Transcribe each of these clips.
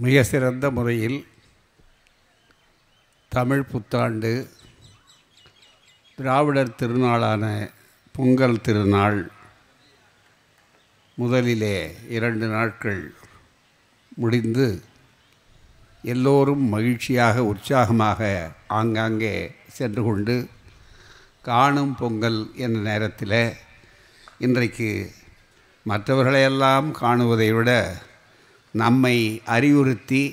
மிக சிறந்த முறையில் தமிழ் புத்தாண்டு திராவிடர் திருநாளான பொங்கல் திருநாள் முதலிலே இரண்டு நாட்கள் முடிந்து எல்லோரும் மகிழ்ச்சியாக உற்சாகமாக ஆங்காங்கே சென்று கொண்டு காணும் பொங்கல் என்ற நேரத்தில் இன்றைக்கு மற்றவர்களையெல்லாம் காணுவதை விட நம்மை அறிவுறுத்தி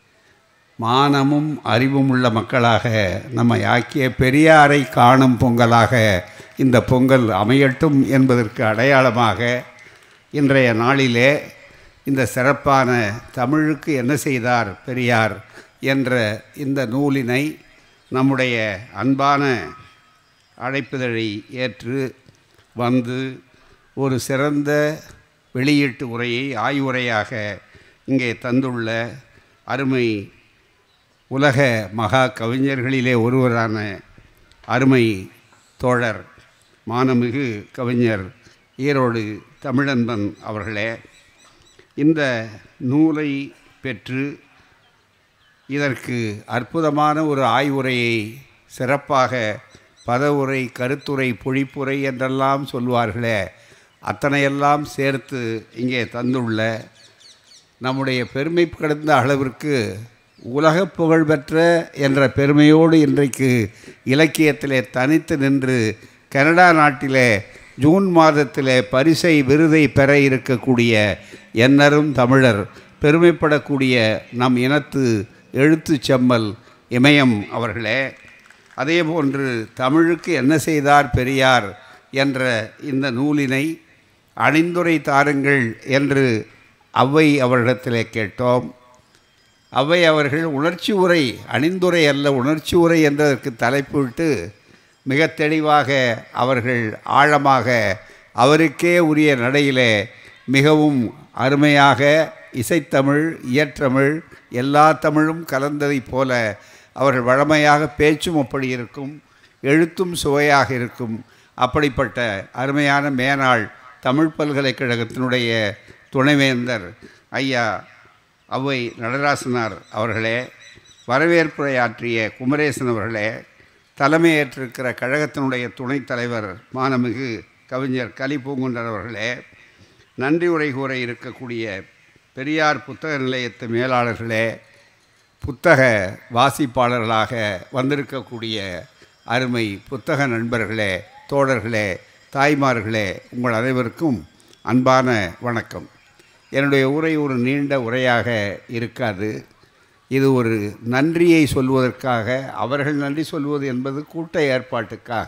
மானமும் அறிவும் உள்ள மக்களாக நம்மை ஆக்கிய பெரியாரை காணும் பொங்கலாக இந்த பொங்கல் அமையட்டும் என்பதற்கு அடையாளமாக இன்றைய நாளிலே இந்த சிறப்பான தமிழுக்கு என்ன செய்தார் பெரியார் என்ற இந்த நூலினை நம்முடைய அன்பான அழைப்புதழை ஏற்று வந்து ஒரு சிறந்த வெளியீட்டு உரையை ஆய்வுரையாக இங்கே தந்துள்ள அருமை உலக மகா கவிஞர்களிலே ஒருவரான அருமை தோழர் மானமிகு கவிஞர் ஈரோடு தமிழன்பன் அவர்களே இந்த நூலை பெற்று இதற்கு அற்புதமான ஒரு ஆய்வுரையை சிறப்பாக பதவுரை கருத்துரை பொழிப்புரை என்றெல்லாம் சொல்வார்களே அத்தனையெல்லாம் சேர்த்து இங்கே தந்துள்ள நம்முடைய பெருமை கடந்த அளவிற்கு உலக புகழ்பெற்ற என்ற பெருமையோடு இன்றைக்கு இலக்கியத்திலே தனித்து நின்று கனடா நாட்டிலே ஜூன் மாதத்திலே பரிசை விருதை பெற இருக்கக்கூடிய எண்ணரும் தமிழர் பெருமைப்படக்கூடிய நம் இனத்து எழுத்துச் செம்மல் இமயம் அவர்களே அதே போன்று தமிழுக்கு என்ன செய்தார் பெரியார் என்ற இந்த நூலினை அணிந்துரை தாருங்கள் என்று அவ்வை அவரிடத்திலே கேட்டோம் அவ்வை அவர்கள் உணர்ச்சி உரை அணிந்துரை அல்ல உணர்ச்சி உரை என்றதற்கு தலைப்பிட்டு மிக தெளிவாக அவர்கள் ஆழமாக அவருக்கே உரிய நடையிலே மிகவும் அருமையாக இசைத்தமிழ் இயற்றமிழ் எல்லா தமிழும் கலந்ததைப் போல அவர்கள் வழமையாக பேச்சும் அப்படி இருக்கும் எழுத்தும் சுவையாக இருக்கும் அப்படிப்பட்ட அருமையான மேனாள் தமிழ் பல்கலைக்கழகத்தினுடைய துணைவேந்தர் ஐயா அவ்வை நடராசனார் அவர்களே வரவேற்புரையாற்றிய குமரேசன் அவர்களே தலைமையேற்றிருக்கிற கழகத்தினுடைய துணைத் தலைவர் மானமிகு கவிஞர் கலிபூங்குன்றர் அவர்களே நன்றி உரை கூற இருக்கக்கூடிய பெரியார் புத்தக நிலையத்து மேலாளர்களே புத்தக வாசிப்பாளர்களாக வந்திருக்கக்கூடிய அருமை புத்தக நண்பர்களே தோழர்களே தாய்மார்களே உங்கள் அனைவருக்கும் அன்பான வணக்கம் என்னுடைய உரை ஒரு நீண்ட உரையாக இருக்காது இது ஒரு நன்றியை சொல்வதற்காக அவர்கள் நன்றி சொல்வது என்பது கூட்ட ஏற்பாட்டுக்காக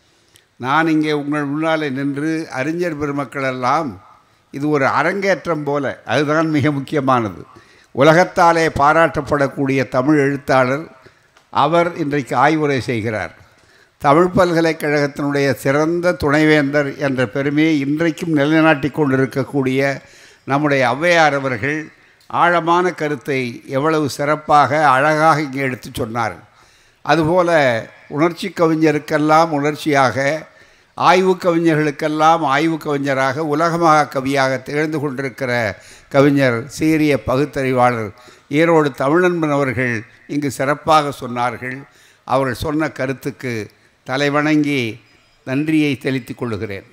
நான் இங்கே உங்கள் முன்னால் நின்று அறிஞர் பெருமக்களெல்லாம் இது ஒரு அரங்கேற்றம் போல அதுதான் மிக முக்கியமானது உலகத்தாலே பாராட்டப்படக்கூடிய தமிழ் எழுத்தாளர் அவர் இன்றைக்கு ஆய்வுரை செய்கிறார் தமிழ் பல்கலைக்கழகத்தினுடைய சிறந்த துணைவேந்தர் என்ற பெருமையை இன்றைக்கும் நிலைநாட்டி கொண்டிருக்கக்கூடிய நம்முடைய ஔவையார் அவர்கள் ஆழமான கருத்தை எவ்வளவு சிறப்பாக அழகாக இங்கே எடுத்து சொன்னார் அதுபோல உணர்ச்சி கவிஞருக்கெல்லாம் உணர்ச்சியாக ஆய்வு கவிஞர்களுக்கெல்லாம் ஆய்வு கவிஞராக உலகமாக கவியாக திகழ்ந்து கொண்டிருக்கிற கவிஞர் சீரிய பகுத்தறிவாளர் ஈரோடு தமிழன்பன் அவர்கள் இங்கு சிறப்பாக சொன்னார்கள் அவர்கள் சொன்ன கருத்துக்கு தலைவணங்கி நன்றியை செலுத்திக் கொள்கிறேன்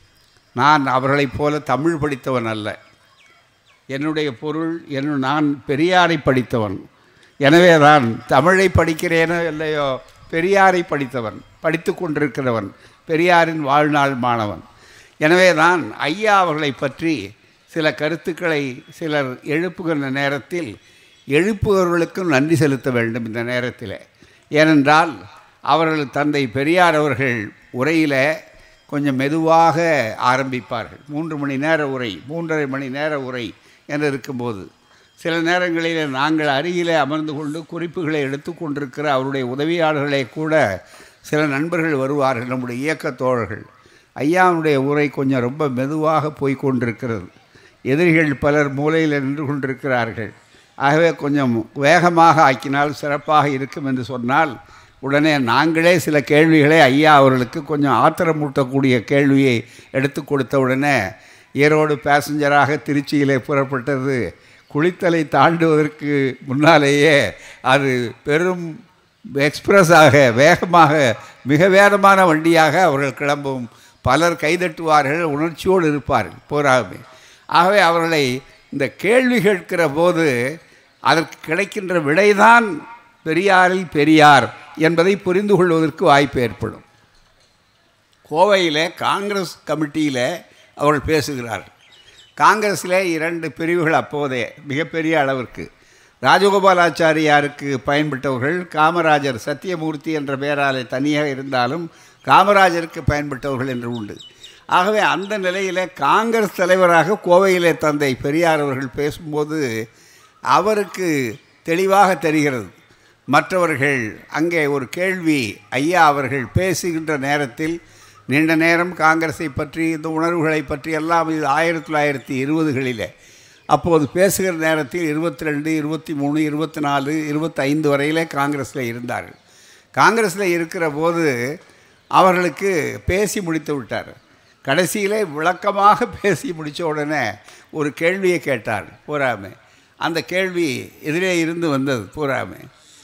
நான் அவர்களைப் போல தமிழ் படித்தவன் அல்ல என்னுடைய பொருள் என் நான் பெரியாரை படித்தவன் எனவே நான் தமிழை படிக்கிறேனோ இல்லையோ பெரியாரை படித்தவன் படித்து கொண்டிருக்கிறவன் பெரியாரின் வாழ்நாள் மாணவன் எனவே நான் ஐயா அவர்களை பற்றி சில கருத்துக்களை சிலர் எழுப்புகின்ற நேரத்தில் எழுப்புகிறவர்களுக்கும் நன்றி செலுத்த வேண்டும் இந்த நேரத்தில் ஏனென்றால் அவர்கள் தந்தை பெரியார் அவர்கள் உரையில் கொஞ்சம் மெதுவாக ஆரம்பிப்பார்கள் மூன்று மணி நேர உரை மூன்றரை மணி நேர உரை என்று இருக்கும்போது சில நேரங்களில் நாங்கள் அருகிலே அமர்ந்து கொண்டு குறிப்புகளை எடுத்து கொண்டிருக்கிற அவருடைய உதவியாளர்களே கூட சில நண்பர்கள் வருவார்கள் நம்முடைய இயக்க தோழர்கள் ஐயாவுடைய உரை கொஞ்சம் ரொம்ப மெதுவாக போய் கொண்டிருக்கிறது எதிரிகள் பலர் மூலையில் நின்று கொண்டிருக்கிறார்கள் ஆகவே கொஞ்சம் வேகமாக ஆக்கினால் சிறப்பாக இருக்கும் என்று சொன்னால் உடனே நாங்களே சில கேள்விகளை ஐயா அவர்களுக்கு கொஞ்சம் ஆத்திரமூட்டக்கூடிய கேள்வியை எடுத்து கொடுத்த உடனே ஈரோடு பேசஞ்சராக திருச்சியிலே புறப்பட்டது குளித்தலை தாண்டுவதற்கு முன்னாலேயே அது பெரும் எக்ஸ்பிரஸாக வேகமாக மிக வேகமான வண்டியாக அவர்கள் கிளம்பும் பலர் கைதட்டுவார்கள் உணர்ச்சியோடு இருப்பார்கள் போராமே ஆகவே அவர்களை இந்த கேள்வி கேட்கிற போது அதற்கு கிடைக்கின்ற விடைதான் பெரியாரில் பெரியார் என்பதை புரிந்து கொள்வதற்கு வாய்ப்பு ஏற்படும் கோவையில் காங்கிரஸ் கமிட்டியில் அவர்கள் பேசுகிறார்கள் காங்கிரஸில் இரண்டு பிரிவுகள் அப்போதே மிகப்பெரிய அளவிற்கு ராஜகோபாலாச்சாரியாருக்கு பயன்பட்டவர்கள் காமராஜர் சத்தியமூர்த்தி என்ற பெயராலே தனியாக இருந்தாலும் காமராஜருக்கு பயன்பட்டவர்கள் என்று உண்டு ஆகவே அந்த நிலையில் காங்கிரஸ் தலைவராக கோவையிலே தந்தை பெரியார் அவர்கள் பேசும்போது அவருக்கு தெளிவாக தெரிகிறது மற்றவர்கள் அங்கே ஒரு கேள்வி ஐயா அவர்கள் பேசுகின்ற நேரத்தில் நீண்ட நேரம் காங்கிரஸை பற்றி இந்த உணர்வுகளை பற்றி எல்லாம் இது ஆயிரத்தி தொள்ளாயிரத்தி இருபதுகளில் அப்போது பேசுகிற நேரத்தில் இருபத்தி ரெண்டு இருபத்தி மூணு இருபத்தி நாலு இருபத்தைந்து வரையிலே காங்கிரஸில் இருந்தார்கள் காங்கிரஸில் இருக்கிற போது அவர்களுக்கு பேசி முடித்து விட்டார் கடைசியிலே விளக்கமாக பேசி முடித்த உடனே ஒரு கேள்வியை கேட்டார் பூராமே அந்த கேள்வி எதிரே இருந்து வந்தது பூராமே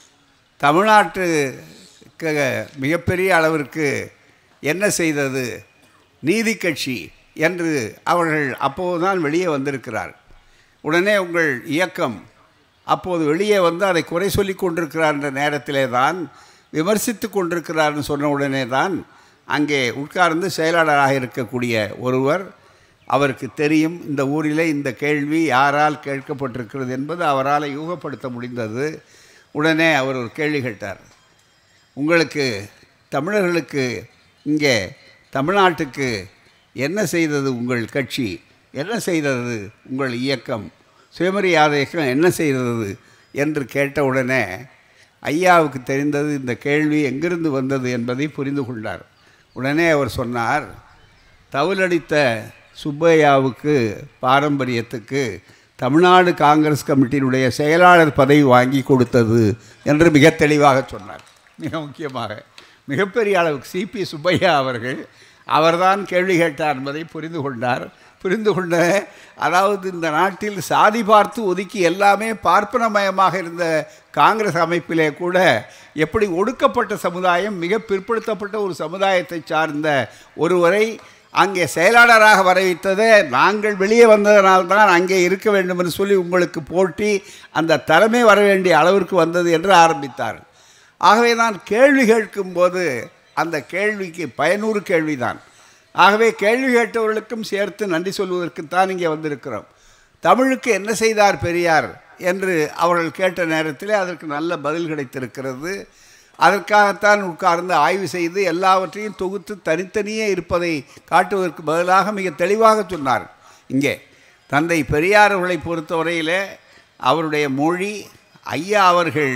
தமிழ்நாட்டுக்கு மிகப்பெரிய அளவிற்கு என்ன செய்தது நீதி கட்சி என்று அவர்கள் அப்போது தான் வெளியே வந்திருக்கிறார் உடனே உங்கள் இயக்கம் அப்போது வெளியே வந்து அதை குறை சொல்லி கொண்டிருக்கிறார் என்ற நேரத்திலே தான் விமர்சித்து கொண்டிருக்கிறார்னு சொன்ன உடனே தான் அங்கே உட்கார்ந்து செயலாளராக இருக்கக்கூடிய ஒருவர் அவருக்கு தெரியும் இந்த ஊரிலே இந்த கேள்வி யாரால் கேட்கப்பட்டிருக்கிறது என்பது அவரால் யூகப்படுத்த முடிந்தது உடனே அவர் ஒரு கேள்வி கேட்டார் உங்களுக்கு தமிழர்களுக்கு இங்கே தமிழ்நாட்டுக்கு என்ன செய்தது உங்கள் கட்சி என்ன செய்தது உங்கள் இயக்கம் சுயமரியாதை இயக்கம் என்ன செய்தது என்று கேட்டவுடனே ஐயாவுக்கு தெரிந்தது இந்த கேள்வி எங்கிருந்து வந்தது என்பதை புரிந்து கொண்டார் உடனே அவர் சொன்னார் தவுலடித்த சுப்பையாவுக்கு பாரம்பரியத்துக்கு தமிழ்நாடு காங்கிரஸ் கமிட்டியினுடைய செயலாளர் பதவி வாங்கி கொடுத்தது என்று மிக தெளிவாக சொன்னார் மிக முக்கியமாக மிகப்பெரிய அளவுக்கு சிபி சுப்பையா அவர்கள் அவர்தான் கேள்வி கேட்டார் என்பதை புரிந்து கொண்டார் புரிந்து கொண்ட அதாவது இந்த நாட்டில் சாதி பார்த்து ஒதுக்கி எல்லாமே பார்ப்பனமயமாக இருந்த காங்கிரஸ் அமைப்பிலே கூட எப்படி ஒடுக்கப்பட்ட சமுதாயம் மிக பிற்படுத்தப்பட்ட ஒரு சமுதாயத்தை சார்ந்த ஒருவரை அங்கே செயலாளராக வர வைத்ததே நாங்கள் வெளியே வந்ததனால்தான் அங்கே இருக்க வேண்டும் என்று சொல்லி உங்களுக்கு போட்டி அந்த தலைமை வர வேண்டிய அளவிற்கு வந்தது என்று ஆரம்பித்தார் ஆகவே தான் கேள்வி கேட்கும்போது அந்த கேள்விக்கு பயனூறு கேள்விதான் ஆகவே கேள்வி கேட்டவர்களுக்கும் சேர்த்து நன்றி சொல்வதற்குத்தான் இங்கே வந்திருக்கிறோம் தமிழுக்கு என்ன செய்தார் பெரியார் என்று அவர்கள் கேட்ட நேரத்தில் அதற்கு நல்ல பதில் கிடைத்திருக்கிறது அதற்காகத்தான் உட்கார்ந்து ஆய்வு செய்து எல்லாவற்றையும் தொகுத்து தனித்தனியே இருப்பதை காட்டுவதற்கு பதிலாக மிக தெளிவாக சொன்னார் இங்கே தந்தை பெரியார் அவர்களை பொறுத்தவரையிலே அவருடைய மொழி ஐயா அவர்கள்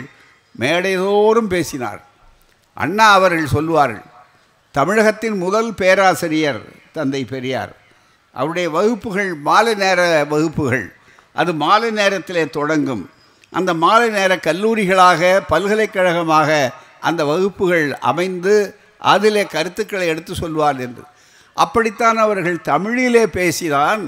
மேடைதோறும் பேசினார் அண்ணா அவர்கள் சொல்லுவார்கள் தமிழகத்தின் முதல் பேராசிரியர் தந்தை பெரியார் அவருடைய வகுப்புகள் மாலை நேர வகுப்புகள் அது மாலை நேரத்திலே தொடங்கும் அந்த மாலை நேர கல்லூரிகளாக பல்கலைக்கழகமாக அந்த வகுப்புகள் அமைந்து அதிலே கருத்துக்களை எடுத்து சொல்வார் என்று அப்படித்தான் அவர்கள் தமிழிலே பேசிதான்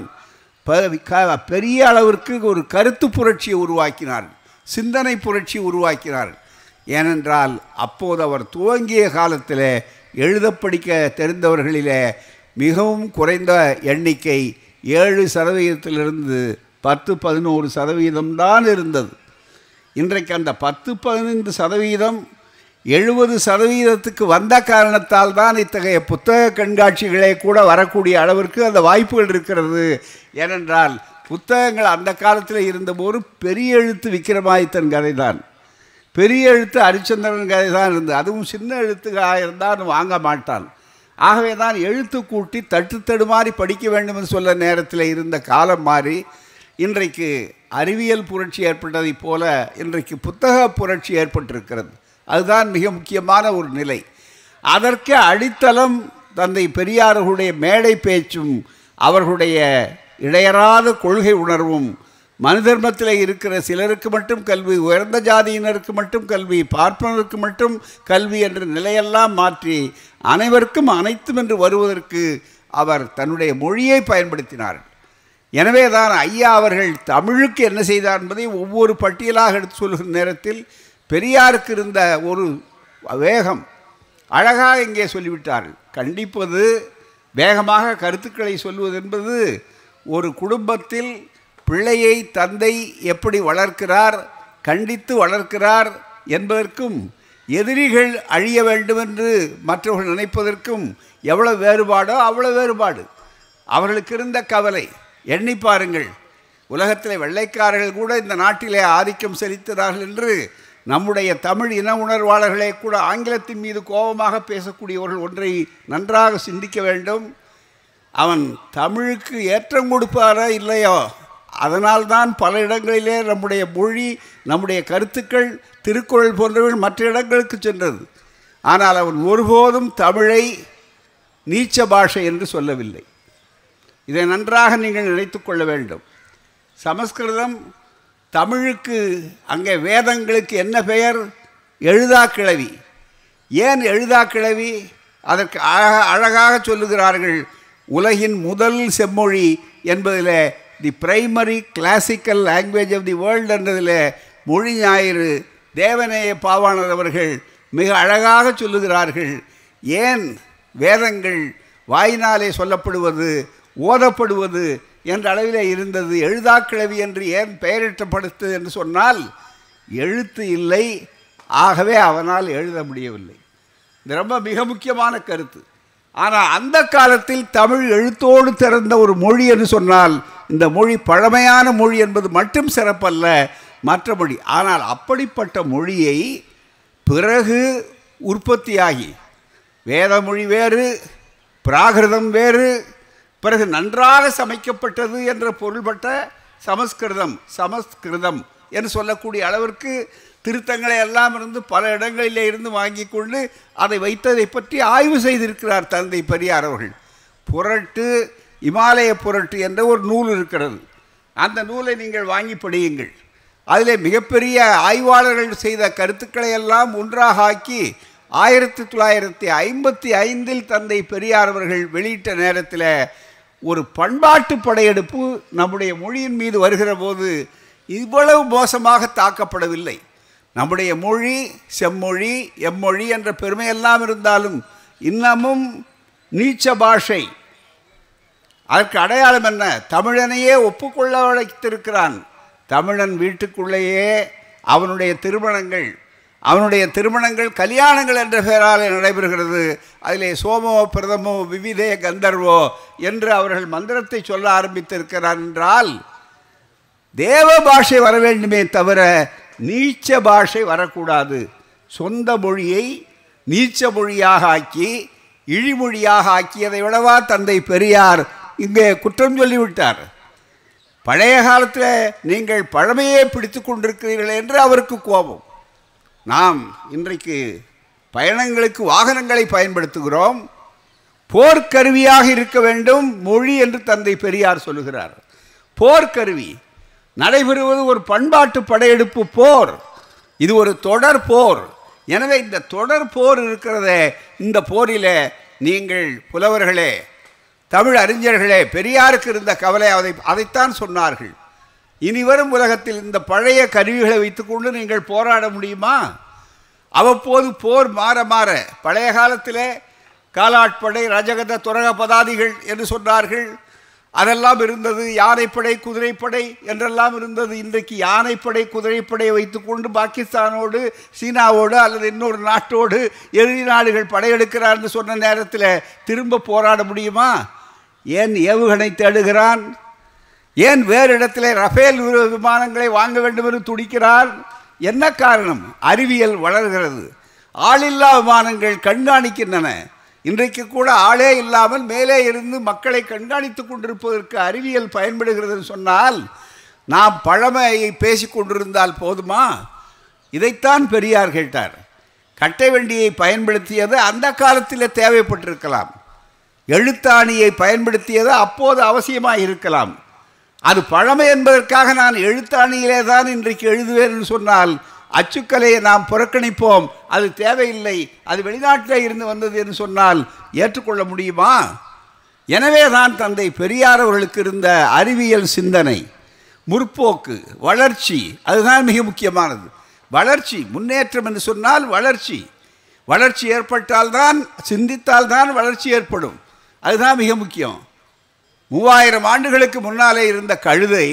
பெரிய அளவிற்கு ஒரு கருத்து புரட்சியை உருவாக்கினார் சிந்தனை புரட்சி உருவாக்கினார் ஏனென்றால் அப்போது அவர் துவங்கிய காலத்தில் எழுத படிக்க தெரிந்தவர்களிலே மிகவும் குறைந்த எண்ணிக்கை ஏழு சதவீதத்திலிருந்து பத்து பதினோரு சதவீதம்தான் இருந்தது இன்றைக்கு அந்த பத்து பதினைந்து சதவீதம் எழுபது சதவீதத்துக்கு வந்த காரணத்தால் தான் இத்தகைய புத்தக கண்காட்சிகளே கூட வரக்கூடிய அளவிற்கு அந்த வாய்ப்புகள் இருக்கிறது ஏனென்றால் புத்தகங்கள் அந்த காலத்தில் இருந்தபோது பெரிய எழுத்து விக்கிரமாதித்தன் கதை தான் பெரிய எழுத்து ஹரிச்சந்திரன் கதை தான் இருந்தது அதுவும் சின்ன எழுத்துக்காக இருந்தால் வாங்க மாட்டான் ஆகவே தான் எழுத்து கூட்டி தட்டு தடுமாறி படிக்க வேண்டும் என்று சொல்ல நேரத்தில் இருந்த காலம் மாறி இன்றைக்கு அறிவியல் புரட்சி ஏற்பட்டதைப் போல இன்றைக்கு புத்தக புரட்சி ஏற்பட்டிருக்கிறது அதுதான் மிக முக்கியமான ஒரு நிலை அதற்கு அடித்தளம் தந்தை பெரியார்களுடைய மேடை பேச்சும் அவர்களுடைய இடையறாத கொள்கை உணர்வும் மனு தர்மத்தில் இருக்கிற சிலருக்கு மட்டும் கல்வி உயர்ந்த ஜாதியினருக்கு மட்டும் கல்வி பார்ப்பனருக்கு மட்டும் கல்வி என்ற நிலையெல்லாம் மாற்றி அனைவருக்கும் அனைத்தும் என்று வருவதற்கு அவர் தன்னுடைய மொழியை பயன்படுத்தினார் எனவே தான் ஐயா அவர்கள் தமிழுக்கு என்ன செய்தார் என்பதை ஒவ்வொரு பட்டியலாக எடுத்து சொல்கிற நேரத்தில் பெரியாருக்கு இருந்த ஒரு வேகம் அழகாக இங்கே சொல்லிவிட்டார்கள் கண்டிப்பது வேகமாக கருத்துக்களை சொல்வது என்பது ஒரு குடும்பத்தில் பிள்ளையை தந்தை எப்படி வளர்க்கிறார் கண்டித்து வளர்க்கிறார் என்பதற்கும் எதிரிகள் அழிய வேண்டும் என்று மற்றவர்கள் நினைப்பதற்கும் எவ்வளவு வேறுபாடோ அவ்வளோ வேறுபாடு அவர்களுக்கு இருந்த கவலை எண்ணி பாருங்கள் உலகத்தில் வெள்ளைக்காரர்கள் கூட இந்த நாட்டிலே ஆதிக்கம் செலுத்தினார்கள் என்று நம்முடைய தமிழ் இன உணர்வாளர்களே கூட ஆங்கிலத்தின் மீது கோபமாக பேசக்கூடியவர்கள் ஒன்றை நன்றாக சிந்திக்க வேண்டும் அவன் தமிழுக்கு ஏற்றம் கொடுப்பாரா இல்லையோ அதனால்தான் பல இடங்களிலே நம்முடைய மொழி நம்முடைய கருத்துக்கள் திருக்குறள் போன்றவை மற்ற இடங்களுக்கு சென்றது ஆனால் அவன் ஒருபோதும் தமிழை நீச்ச பாஷை என்று சொல்லவில்லை இதை நன்றாக நீங்கள் நினைத்து கொள்ள வேண்டும் சமஸ்கிருதம் தமிழுக்கு அங்கே வேதங்களுக்கு என்ன பெயர் எழுதா கிழவி ஏன் எழுதா கிழவி அதற்கு அழக அழகாக சொல்லுகிறார்கள் உலகின் முதல் செம்மொழி என்பதில் the primary classical language of the world என்றதில் மொழி ஞாயிறு தேவநேய பாவாணர் அவர்கள் மிக அழகாக சொல்லுகிறார்கள் ஏன் வேதங்கள் வாயினாலே சொல்லப்படுவது ஓதப்படுவது என்ற அளவிலே இருந்தது எழுதாக்கிழவி என்று ஏன் பெயரிட்டப்படுத்து என்று சொன்னால் எழுத்து இல்லை ஆகவே அவனால் எழுத முடியவில்லை இது ரொம்ப மிக முக்கியமான கருத்து ஆனால் அந்த காலத்தில் தமிழ் எழுத்தோடு திறந்த ஒரு மொழி என்று சொன்னால் இந்த மொழி பழமையான மொழி என்பது மட்டும் சிறப்பல்ல மற்ற மொழி ஆனால் அப்படிப்பட்ட மொழியை பிறகு உற்பத்தியாகி வேத மொழி வேறு பிராகிருதம் வேறு பிறகு நன்றாக சமைக்கப்பட்டது என்ற பொருள்பட்ட சமஸ்கிருதம் சமஸ்கிருதம் என்று சொல்லக்கூடிய அளவிற்கு திருத்தங்களை எல்லாம் இருந்து பல இடங்களிலே இருந்து வாங்கி கொண்டு அதை வைத்ததை பற்றி ஆய்வு செய்திருக்கிறார் தந்தை பெரியார் அவர்கள் புரட்டு இமாலய புரட்டு என்ற ஒரு நூல் இருக்கிறது அந்த நூலை நீங்கள் வாங்கி படியுங்கள் அதில் மிகப்பெரிய ஆய்வாளர்கள் செய்த கருத்துக்களை எல்லாம் ஒன்றாக ஆக்கி ஆயிரத்தி தொள்ளாயிரத்தி ஐம்பத்தி ஐந்தில் தந்தை பெரியார் அவர்கள் வெளியிட்ட நேரத்தில் ஒரு பண்பாட்டு படையெடுப்பு நம்முடைய மொழியின் மீது வருகிற போது இவ்வளவு மோசமாக தாக்கப்படவில்லை நம்முடைய மொழி செம்மொழி எம்மொழி என்ற பெருமையெல்லாம் இருந்தாலும் இன்னமும் நீச்ச பாஷை அதற்கு அடையாளம் என்ன தமிழனையே ஒப்புக்கொள்ள வைத்திருக்கிறான் தமிழன் வீட்டுக்குள்ளேயே அவனுடைய திருமணங்கள் அவனுடைய திருமணங்கள் கல்யாணங்கள் என்ற பெயரால் நடைபெறுகிறது அதிலே சோமோ பிரதமோ விவிதே கந்தர்வோ என்று அவர்கள் மந்திரத்தை சொல்ல ஆரம்பித்திருக்கிறார் என்றால் தேவ பாஷை வர வேண்டுமே தவிர நீச்ச பாஷை வரக்கூடாது சொந்த மொழியை நீச்ச மொழியாக ஆக்கி இழிமொழியாக ஆக்கியதை விடவா தந்தை பெரியார் இங்கே குற்றம் சொல்லிவிட்டார் பழைய காலத்தில் நீங்கள் பழமையே பிடித்து கொண்டிருக்கிறீர்கள் என்று அவருக்கு கோபம் நாம் இன்றைக்கு பயணங்களுக்கு வாகனங்களை பயன்படுத்துகிறோம் போர்க்கருவியாக இருக்க வேண்டும் மொழி என்று தந்தை பெரியார் சொல்லுகிறார் போர்க்கருவி நடைபெறுவது ஒரு பண்பாட்டு படையெடுப்பு போர் இது ஒரு தொடர் போர் எனவே இந்த தொடர் போர் இருக்கிறதே இந்த போரில் நீங்கள் புலவர்களே தமிழ் அறிஞர்களே பெரியாருக்கு இருந்த கவலை அதை அதைத்தான் சொன்னார்கள் இனி வரும் உலகத்தில் இந்த பழைய கருவிகளை வைத்துக்கொண்டு நீங்கள் போராட முடியுமா அவ்வப்போது போர் மாற மாற பழைய காலத்தில் காலாட்படை ரஜகத துரக பதாதிகள் என்று சொன்னார்கள் அதெல்லாம் இருந்தது யானைப்படை குதிரைப்படை என்றெல்லாம் இருந்தது இன்றைக்கு யானைப்படை குதிரைப்படை வைத்துக்கொண்டு பாகிஸ்தானோடு சீனாவோடு அல்லது இன்னொரு நாட்டோடு எதிரி நாடுகள் படையெடுக்கிறார்னு சொன்ன நேரத்தில் திரும்ப போராட முடியுமா ஏன் ஏவுகணை தேடுகிறான் ஏன் வேறு இடத்துல ரஃபேல் விமானங்களை வாங்க வேண்டும் என்று துடிக்கிறார் என்ன காரணம் அறிவியல் வளர்கிறது ஆளில்லா விமானங்கள் கண்காணிக்கின்றன இன்றைக்கு கூட ஆளே இல்லாமல் மேலே இருந்து மக்களை கண்காணித்து கொண்டிருப்பதற்கு அறிவியல் பயன்படுகிறது சொன்னால் நாம் பழமையை பேசி கொண்டிருந்தால் போதுமா இதைத்தான் பெரியார் கேட்டார் கட்டை வண்டியை பயன்படுத்தியது அந்த காலத்தில் தேவைப்பட்டிருக்கலாம் எழுத்தாணியை பயன்படுத்தியது அப்போது அவசியமாக இருக்கலாம் அது பழமை என்பதற்காக நான் எழுத்தாணியிலே தான் இன்றைக்கு எழுதுவேன் என்று சொன்னால் அச்சுக்கலையை நாம் புறக்கணிப்போம் அது தேவையில்லை அது வெளிநாட்டில் இருந்து வந்தது என்று சொன்னால் ஏற்றுக்கொள்ள முடியுமா எனவே தான் தந்தை பெரியார் அவர்களுக்கு இருந்த அறிவியல் சிந்தனை முற்போக்கு வளர்ச்சி அதுதான் மிக முக்கியமானது வளர்ச்சி முன்னேற்றம் என்று சொன்னால் வளர்ச்சி வளர்ச்சி ஏற்பட்டால்தான் சிந்தித்தால்தான் வளர்ச்சி ஏற்படும் அதுதான் மிக முக்கியம் மூவாயிரம் ஆண்டுகளுக்கு முன்னாலே இருந்த கழுதை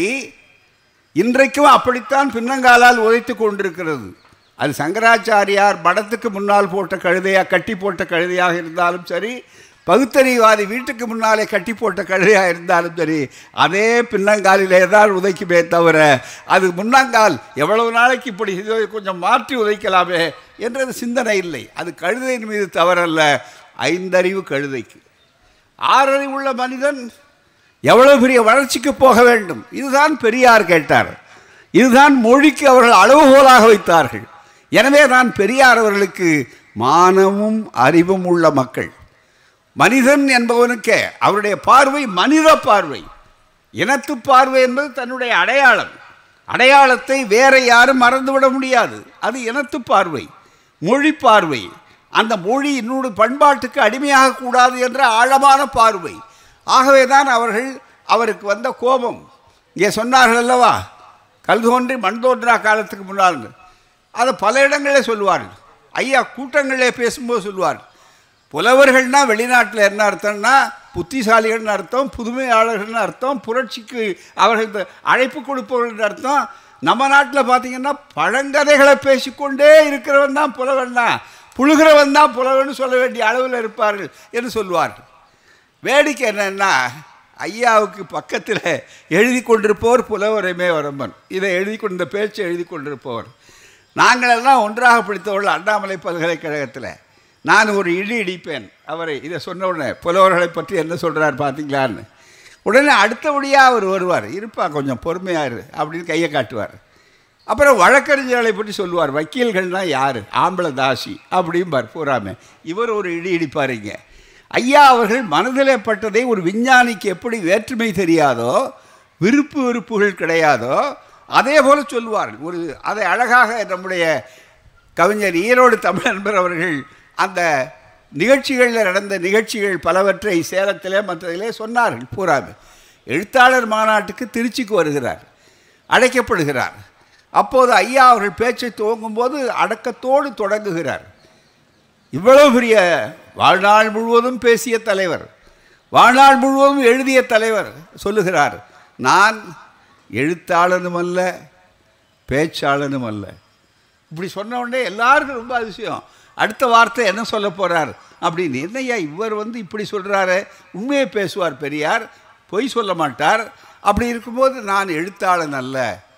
இன்றைக்கும் அப்படித்தான் பின்னங்காலால் உதைத்து கொண்டிருக்கிறது அது சங்கராச்சாரியார் மடத்துக்கு முன்னால் போட்ட கழுதையாக கட்டி போட்ட கழுதையாக இருந்தாலும் சரி பகுத்தறிவாதி வீட்டுக்கு முன்னாலே கட்டி போட்ட கழுதையாக இருந்தாலும் சரி அதே பின்னங்காலிலே தான் உதைக்குமே தவிர அது முன்னங்கால் எவ்வளவு நாளைக்கு இப்படி இதை கொஞ்சம் மாற்றி உதைக்கலாமே என்றது சிந்தனை இல்லை அது கழுதையின் மீது தவறல்ல ஐந்தறிவு கழுதைக்கு ஆறறிவுள்ள மனிதன் எவ்வளவு பெரிய வளர்ச்சிக்கு போக வேண்டும் இதுதான் பெரியார் கேட்டார் இதுதான் மொழிக்கு அவர்கள் அளவுகோலாக வைத்தார்கள் எனவே தான் பெரியார் அவர்களுக்கு மானமும் அறிவும் உள்ள மக்கள் மனிதன் என்பவனுக்கே அவருடைய பார்வை மனித பார்வை இனத்து பார்வை என்பது தன்னுடைய அடையாளம் அடையாளத்தை வேற யாரும் மறந்துவிட முடியாது அது இனத்து பார்வை மொழி பார்வை அந்த மொழி இன்னொரு பண்பாட்டுக்கு அடிமையாக கூடாது என்ற ஆழமான பார்வை ஆகவே தான் அவர்கள் அவருக்கு வந்த கோபம் இங்கே சொன்னார்கள் அல்லவா கல் தோன்றி மண் தோன்றா காலத்துக்கு முன்னால் அதை பல இடங்களில் சொல்லுவார்கள் ஐயா கூட்டங்களிலே பேசும்போது சொல்லுவார்கள் புலவர்கள்னா வெளிநாட்டில் என்ன அர்த்தம்னா புத்திசாலிகள்னு அர்த்தம் புதுமையாளர்கள்னு அர்த்தம் புரட்சிக்கு அவர்கள் அழைப்பு கொடுப்பவர்கள் அர்த்தம் நம்ம நாட்டில் பார்த்தீங்கன்னா பழங்கதைகளை பேசிக்கொண்டே இருக்கிறவன் தான் புலவன் தான் புழுகிறவன் தான் புலவன் சொல்ல வேண்டிய அளவில் இருப்பார்கள் என்று சொல்லுவார்கள் வேடிக்கை என்னன்னா ஐயாவுக்கு பக்கத்தில் எழுதி கொண்டிருப்பவர் புலவரைமே வரம்பன் இதை எழுதி கொண்ட பேச்சை எழுதி கொண்டிருப்பவர் நாங்களெல்லாம் ஒன்றாக படித்தவர்கள் அண்ணாமலை பல்கலைக்கழகத்தில் நான் ஒரு இடி இடிப்பேன் அவரை இதை சொன்ன உடனே புலவர்களை பற்றி என்ன சொல்கிறார் பார்த்தீங்களான்னு உடனே அடுத்தபடியாக அவர் வருவார் இருப்பா கொஞ்சம் பொறுமையாக இரு அப்படின்னு கையை காட்டுவார் அப்புறம் வழக்கறிஞர்களை பற்றி சொல்லுவார் வக்கீல்கள்னால் யார் ஆம்பளை தாசி அப்படிம்பார் பூராமே இவர் ஒரு இடி இடிப்பாருங்க ஐயா அவர்கள் மனதிலே பட்டதை ஒரு விஞ்ஞானிக்கு எப்படி வேற்றுமை தெரியாதோ விருப்பு வெறுப்புகள் கிடையாதோ அதே போல சொல்லுவார்கள் ஒரு அதை அழகாக நம்முடைய கவிஞர் ஈரோடு தமிழ் நண்பர் அவர்கள் அந்த நிகழ்ச்சிகளில் நடந்த நிகழ்ச்சிகள் பலவற்றை சேலத்திலே மற்றதிலே சொன்னார்கள் பூராமே எழுத்தாளர் மாநாட்டுக்கு திருச்சிக்கு வருகிறார் அழைக்கப்படுகிறார் அப்போது ஐயா அவர்கள் பேச்சை துவங்கும்போது அடக்கத்தோடு தொடங்குகிறார் இவ்வளவு பெரிய வாழ்நாள் முழுவதும் பேசிய தலைவர் வாழ்நாள் முழுவதும் எழுதிய தலைவர் சொல்லுகிறார் நான் எழுத்தாளனும் அல்ல பேச்சாளனும் அல்ல இப்படி சொன்ன உடனே எல்லாருக்கும் ரொம்ப அதிசயம் அடுத்த வார்த்தை என்ன சொல்ல போகிறார் அப்படின்னு என்னய்யா இவர் வந்து இப்படி சொல்கிறாரு உண்மையை பேசுவார் பெரியார் பொய் சொல்ல மாட்டார் அப்படி இருக்கும்போது நான் எழுத்தாளன் அல்ல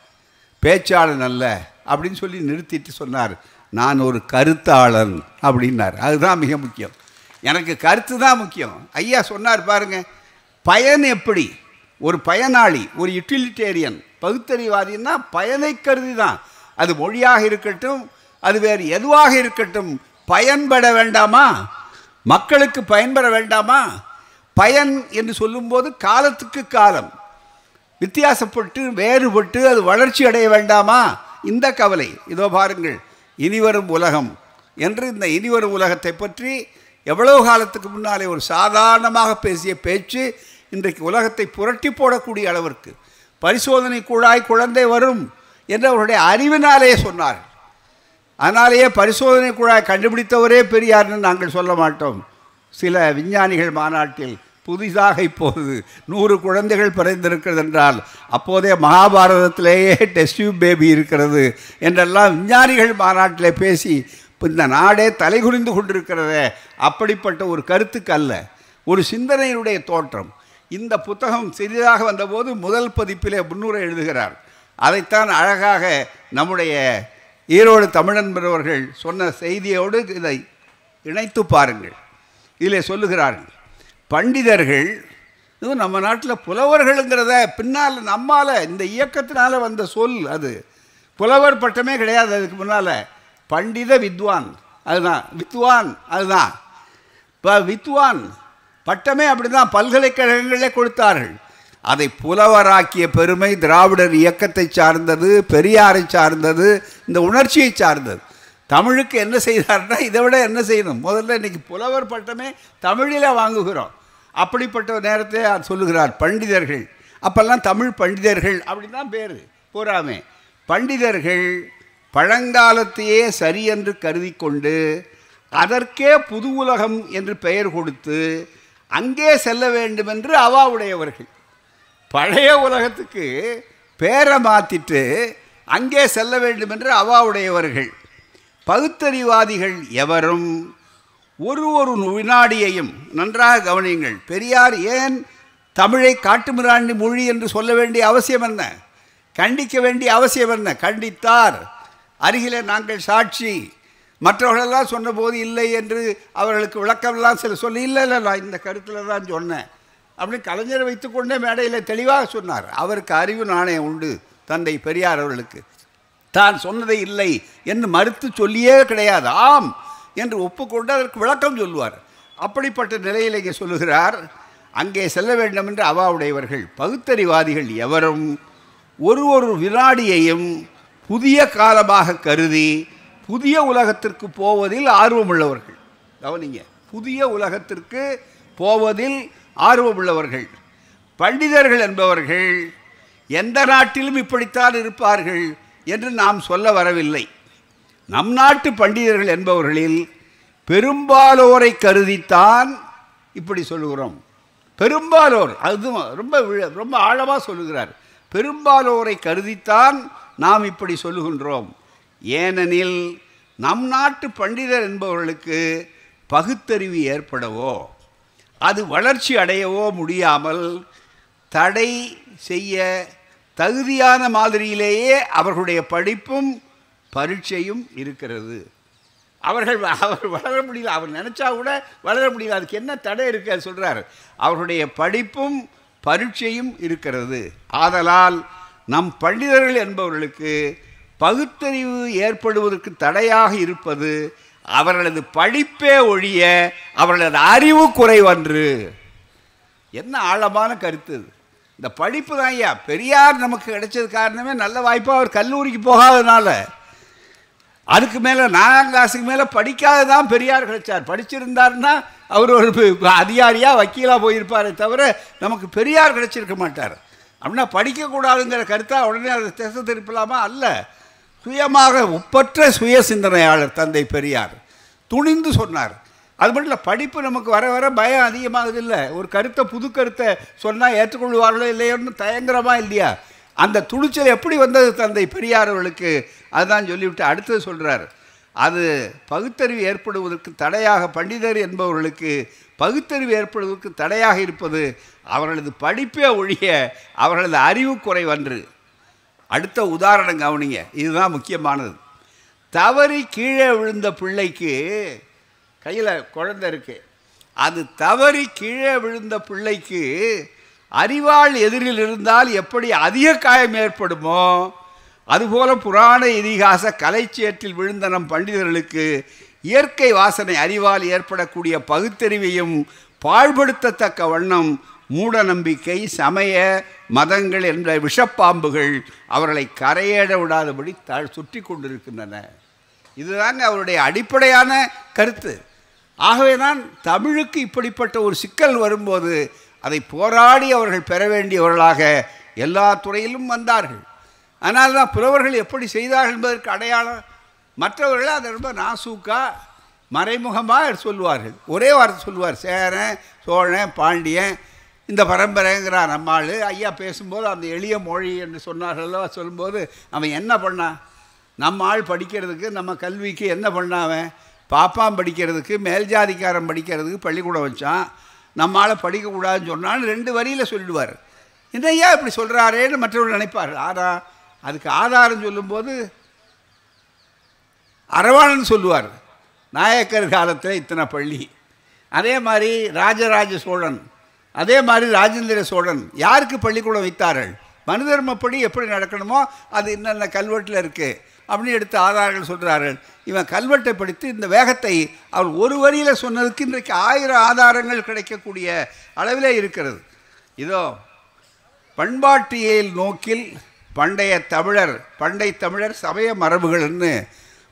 பேச்சாளன் அல்ல அப்படின்னு சொல்லி நிறுத்திட்டு சொன்னார் நான் ஒரு கருத்தாளன் அப்படின்னார் அதுதான் மிக முக்கியம் எனக்கு கருத்து தான் முக்கியம் ஐயா சொன்னார் பாருங்க பயன் எப்படி ஒரு பயனாளி ஒரு யூட்டிலிட்டேரியன் பகுத்தறிவாதின்னா பயனை கருதி தான் அது மொழியாக இருக்கட்டும் அது வேறு எதுவாக இருக்கட்டும் பயன்பட வேண்டாமா மக்களுக்கு பயன்பெற வேண்டாமா பயன் என்று சொல்லும்போது காலத்துக்கு காலம் வித்தியாசப்பட்டு வேறுபட்டு அது வளர்ச்சி அடைய வேண்டாமா இந்த கவலை இதோ பாருங்கள் இனிவரும் உலகம் என்று இந்த இனிவரும் உலகத்தை பற்றி எவ்வளவு காலத்துக்கு முன்னாலே ஒரு சாதாரணமாக பேசிய பேச்சு இன்றைக்கு உலகத்தை புரட்டி போடக்கூடிய அளவிற்கு பரிசோதனை குழாய் குழந்தை வரும் என்று அவருடைய அறிவினாலே சொன்னார்கள் அதனாலேயே பரிசோதனை குழாய் கண்டுபிடித்தவரே பெரியார்னு நாங்கள் சொல்ல மாட்டோம் சில விஞ்ஞானிகள் மாநாட்டில் புதிதாக இப்போது நூறு குழந்தைகள் பிறந்திருக்கிறது என்றால் அப்போதே மகாபாரதத்திலேயே டெஸ்டியூப் பேபி இருக்கிறது என்றெல்லாம் விஞ்ஞானிகள் மாநாட்டிலே பேசி இந்த நாடே தலைகுனிந்து கொண்டிருக்கிறதே அப்படிப்பட்ட ஒரு கருத்துக்கு அல்ல ஒரு சிந்தனையினுடைய தோற்றம் இந்த புத்தகம் சிறிதாக வந்தபோது முதல் பதிப்பிலே முன்னுரை எழுதுகிறார் அதைத்தான் அழகாக நம்முடைய ஈரோடு தமிழன்பர் அவர்கள் சொன்ன செய்தியோடு இதை இணைத்து பாருங்கள் இதில் சொல்லுகிறார்கள் பண்டிதர்கள் இது நம்ம நாட்டில் புலவர்களுங்கிறத பின்னால் நம்மால் இந்த இயக்கத்தினால வந்த சொல் அது புலவர் பட்டமே கிடையாது அதுக்கு முன்னால் பண்டித வித்வான் அதுதான் வித்வான் அதுதான் இப்போ வித்வான் பட்டமே அப்படிதான் பல்கலைக்கழகங்களே கொடுத்தார்கள் அதை புலவராக்கிய பெருமை திராவிடர் இயக்கத்தை சார்ந்தது பெரியாரை சார்ந்தது இந்த உணர்ச்சியை சார்ந்தது தமிழுக்கு என்ன செய்தார்னா இதை விட என்ன செய்யணும் முதல்ல இன்னைக்கு புலவர் பட்டமே தமிழில் வாங்குகிறோம் அப்படிப்பட்ட நேரத்தை அவர் சொல்லுகிறார் பண்டிதர்கள் அப்பெல்லாம் தமிழ் பண்டிதர்கள் அப்படின்னு தான் பேர் பூராமே பண்டிதர்கள் பழங்காலத்தையே சரி என்று கருதி கொண்டு அதற்கே புது உலகம் என்று பெயர் கொடுத்து அங்கே செல்ல வேண்டும் என்று அவாவுடையவர்கள் பழைய உலகத்துக்கு பேரை மாற்றிட்டு அங்கே செல்ல வேண்டும் என்று அவாவுடையவர்கள் பகுத்தறிவாதிகள் எவரும் ஒரு ஒரு வினாடியையும் நன்றாக கவனியுங்கள் பெரியார் ஏன் தமிழை காட்டுமிராண்டி மொழி என்று சொல்ல வேண்டிய அவசியம் என்ன கண்டிக்க வேண்டிய அவசியம் என்ன கண்டித்தார் அருகிலே நாங்கள் சாட்சி மற்றவர்களெல்லாம் சொன்னபோது இல்லை என்று அவர்களுக்கு விளக்கமெல்லாம் சில சொல்லி இல்லை இல்லை நான் இந்த கருத்தில் தான் சொன்னேன் அப்படின்னு கலைஞரை வைத்துக்கொண்டே மேடையில் தெளிவாக சொன்னார் அவருக்கு அறிவு நாணயம் உண்டு தந்தை பெரியார் அவர்களுக்கு தான் சொன்னதை இல்லை என்று மறுத்து சொல்லியே கிடையாது ஆம் என்று ஒப்புக்கொண்டு அதற்கு விளக்கம் சொல்லுவார் அப்படிப்பட்ட நிலையில் இங்கே சொல்லுகிறார் அங்கே செல்ல வேண்டும் என்று அவாவுடையவர்கள் பகுத்தறிவாதிகள் எவரும் ஒரு ஒரு வினாடியையும் புதிய காலமாக கருதி புதிய உலகத்திற்கு போவதில் ஆர்வமுள்ளவர்கள் கவனிங்க புதிய உலகத்திற்கு போவதில் ஆர்வமுள்ளவர்கள் பண்டிதர்கள் என்பவர்கள் எந்த நாட்டிலும் இப்படித்தான் இருப்பார்கள் என்று நாம் சொல்ல வரவில்லை நம் நாட்டு பண்டிதர்கள் என்பவர்களில் பெரும்பாலோரை கருதித்தான் இப்படி சொல்லுகிறோம் பெரும்பாலோர் அது ரொம்ப விழ- ரொம்ப ஆழமாக சொல்லுகிறார் பெரும்பாலோரை கருதித்தான் நாம் இப்படி சொல்லுகின்றோம் ஏனெனில் நம் நாட்டு பண்டிதர் என்பவர்களுக்கு பகுத்தறிவு ஏற்படவோ அது வளர்ச்சி அடையவோ முடியாமல் தடை செய்ய தகுதியான மாதிரியிலேயே அவர்களுடைய படிப்பும் பரீட்சையும் இருக்கிறது அவர்கள் அவர் வளர முடியல அவர் நினச்சா கூட வளர முடியல அதுக்கு என்ன தடை இருக்கு அது சொல்கிறார் அவர்களுடைய படிப்பும் பரீட்சையும் இருக்கிறது ஆதலால் நம் பண்டிதர்கள் என்பவர்களுக்கு பகுத்தறிவு ஏற்படுவதற்கு தடையாக இருப்பது அவர்களது படிப்பே ஒழிய அவர்களது அறிவு குறைவன்று என்ன ஆழமான கருத்து இது இந்த படிப்பு தான் ஐயா பெரியார் நமக்கு கிடைச்சது காரணமே நல்ல வாய்ப்பாக அவர் கல்லூரிக்கு போகாதனால அதுக்கு மேலே நாலாம் கிளாஸுக்கு மேலே படிக்காத தான் பெரியார் கிடைச்சார் படிச்சிருந்தாருன்னா அவர் ஒரு ப- அதிகாரியாக வக்கீலாக போயிருப்பாரே தவிர நமக்கு பெரியார் கிடைச்சிருக்க மாட்டார் அப்படின்னா படிக்கக்கூடாதுங்கிற கருத்தாக உடனே அதை திசை திருப்பலாமா அல்ல சுயமாக ஒப்பற்ற சுய சிந்தனையாளர் தந்தை பெரியார் துணிந்து சொன்னார் அது மட்டும் இல்லை படிப்பு நமக்கு வர வர பயம் அதிகமாகுது இல்லை ஒரு கருத்தை புது கருத்தை சொன்னால் ஏற்றுக்கொள்வார்களோ இல்லையோன்னு தயங்குறமா இல்லையா அந்த துணிச்சல் எப்படி வந்தது தந்தை பெரியார் அவர்களுக்கு அதுதான் சொல்லிவிட்டு அடுத்தது சொல்கிறார் அது பகுத்தறிவு ஏற்படுவதற்கு தடையாக பண்டிதர் என்பவர்களுக்கு பகுத்தறிவு ஏற்படுவதற்கு தடையாக இருப்பது அவர்களது படிப்பே ஒழிய அவர்களது அறிவு குறைவன்று அடுத்த உதாரணம் கவனிங்க இதுதான் முக்கியமானது தவறி கீழே விழுந்த பிள்ளைக்கு கையில் குழந்தை இருக்கு அது தவறி கீழே விழுந்த பிள்ளைக்கு அறிவாள் எதிரில் இருந்தால் எப்படி அதிக காயம் ஏற்படுமோ அதுபோல புராண இதிகாச கலைச்சேற்றில் விழுந்த நம் பண்டிதர்களுக்கு இயற்கை வாசனை அறிவால் ஏற்படக்கூடிய பகுத்தறிவையும் பாழ்படுத்தத்தக்க வண்ணம் மூட நம்பிக்கை சமய மதங்கள் என்ற விஷப்பாம்புகள் அவர்களை கரையேற விடாதபடி த சுற்றி கொண்டிருக்கின்றன இதுதாங்க அவருடைய அடிப்படையான கருத்து ஆகவே தான் தமிழுக்கு இப்படிப்பட்ட ஒரு சிக்கல் வரும்போது அதை போராடி அவர்கள் பெற வேண்டியவர்களாக எல்லா துறையிலும் வந்தார்கள் அதனால தான் புலவர்கள் எப்படி செய்தார்கள் என்பதற்கு அடையாளம் மற்றவர்கள் அதை ரொம்ப நாசூக்கா மறைமுகமாக சொல்லுவார்கள் ஒரே வார்த்தை சொல்லுவார் சேரன் சோழன் பாண்டியன் இந்த பரம்பரைங்கிறார் நம்மாள் ஐயா பேசும்போது அந்த எளிய மொழி என்று சொன்னார்களோ சொல்லும்போது அவன் என்ன பண்ணான் நம்ம ஆள் படிக்கிறதுக்கு நம்ம கல்விக்கு என்ன பண்ணான் அவன் பாப்பான் படிக்கிறதுக்கு மேல் ஜாதிக்காரன் படிக்கிறதுக்கு பள்ளிக்கூடம் வச்சான் நம்ம ஆளை படிக்கக்கூடாதுன்னு சொன்னான்னு ரெண்டு வரியில் சொல்லிடுவார் இதையா இப்படி சொல்கிறாரேன்னு மற்றவர்கள் நினைப்பார் ஆதா அதுக்கு ஆதாரம் சொல்லும்போது அரவாணன் சொல்லுவார் நாயக்கர் காலத்தில் இத்தனை பள்ளி அதே மாதிரி ராஜராஜ சோழன் அதே மாதிரி ராஜேந்திர சோழன் யாருக்கு பள்ளிக்கூடம் வைத்தார்கள் மனுதர்மப்படி எப்படி நடக்கணுமோ அது என்னென்ன கல்வெட்டில் இருக்குது அப்படின்னு எடுத்து ஆதாரங்கள் சொல்கிறார்கள் இவன் கல்வெட்டை படித்து இந்த வேகத்தை அவர் ஒரு வரியில் சொன்னதுக்கு இன்றைக்கு ஆயிரம் ஆதாரங்கள் கிடைக்கக்கூடிய அளவிலே இருக்கிறது இதோ பண்பாட்டியல் நோக்கில் பண்டைய தமிழர் பண்டை தமிழர் சமய மரபுகள்னு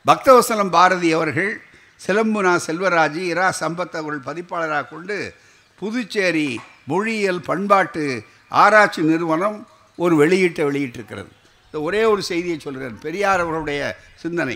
பக்தவசலம் பாரதி அவர்கள் சிலம்புனா செல்வராஜ் இரா சம்பத் அவர்கள் பதிப்பாளராக கொண்டு புதுச்சேரி மொழியியல் பண்பாட்டு ஆராய்ச்சி நிறுவனம் ஒரு வெளியீட்டை வெளியிட்டிருக்கிறது இந்த ஒரே ஒரு செய்தியை சொல்கிறேன் பெரியார் அவர்களுடைய சிந்தனை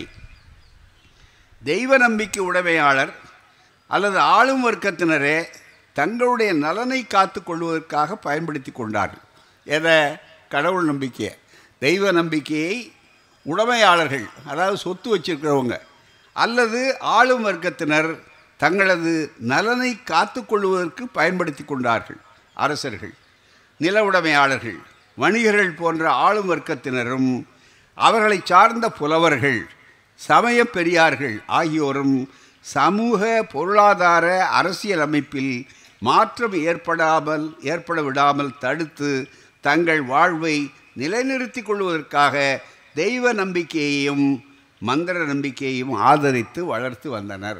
தெய்வ நம்பிக்கை உடைமையாளர் அல்லது ஆளும் வர்க்கத்தினரே தங்களுடைய நலனை காத்து கொள்வதற்காக பயன்படுத்தி கொண்டார்கள் எதை கடவுள் நம்பிக்கையை தெய்வ நம்பிக்கையை உடைமையாளர்கள் அதாவது சொத்து வச்சிருக்கிறவங்க அல்லது ஆளும் வர்க்கத்தினர் தங்களது நலனை காத்து கொள்வதற்கு பயன்படுத்தி கொண்டார்கள் அரசர்கள் நில உடைமையாளர்கள் வணிகர்கள் போன்ற ஆளும் வர்க்கத்தினரும் அவர்களை சார்ந்த புலவர்கள் சமய பெரியார்கள் ஆகியோரும் சமூக பொருளாதார அரசியல் அமைப்பில் மாற்றம் ஏற்படாமல் ஏற்பட விடாமல் தடுத்து தங்கள் வாழ்வை நிலைநிறுத்திக் கொள்வதற்காக தெய்வ நம்பிக்கையையும் மந்திர நம்பிக்கையையும் ஆதரித்து வளர்த்து வந்தனர்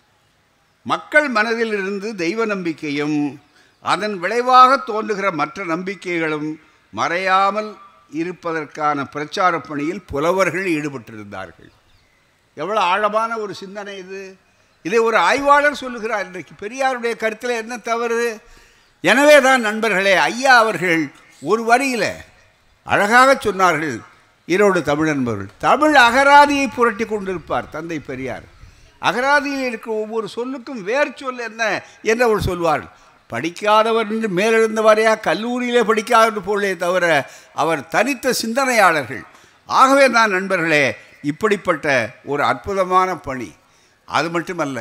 மக்கள் மனதில் இருந்து தெய்வ நம்பிக்கையும் அதன் விளைவாக தோன்றுகிற மற்ற நம்பிக்கைகளும் மறையாமல் இருப்பதற்கான பிரச்சார பணியில் புலவர்கள் ஈடுபட்டிருந்தார்கள் எவ்வளோ ஆழமான ஒரு சிந்தனை இது இதை ஒரு ஆய்வாளர் சொல்லுகிறார் இன்றைக்கு பெரியாருடைய கருத்தில் என்ன தவறு எனவே தான் நண்பர்களே ஐயா அவர்கள் ஒரு வரியில் அழகாக சொன்னார்கள் ஈரோடு தமிழ் நண்பர்கள் தமிழ் அகராதியை புரட்டி கொண்டிருப்பார் தந்தை பெரியார் அகராதியில் இருக்கிற ஒவ்வொரு சொல்லுக்கும் வேர் சொல் என்ன என்று அவர் சொல்வார்கள் படிக்காதவர் என்று மேலெழுந்தவரையா கல்லூரியிலே படிக்காதவர் போலே தவிர அவர் தனித்த சிந்தனையாளர்கள் ஆகவே தான் நண்பர்களே இப்படிப்பட்ட ஒரு அற்புதமான பணி அது மட்டுமல்ல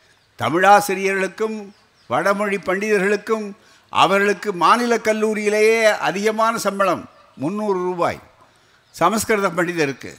தமிழாசிரியர்களுக்கும் வடமொழி பண்டிதர்களுக்கும் அவர்களுக்கு மாநில கல்லூரியிலேயே அதிகமான சம்பளம் முந்நூறு ரூபாய் சமஸ்கிருத பண்டிதருக்கு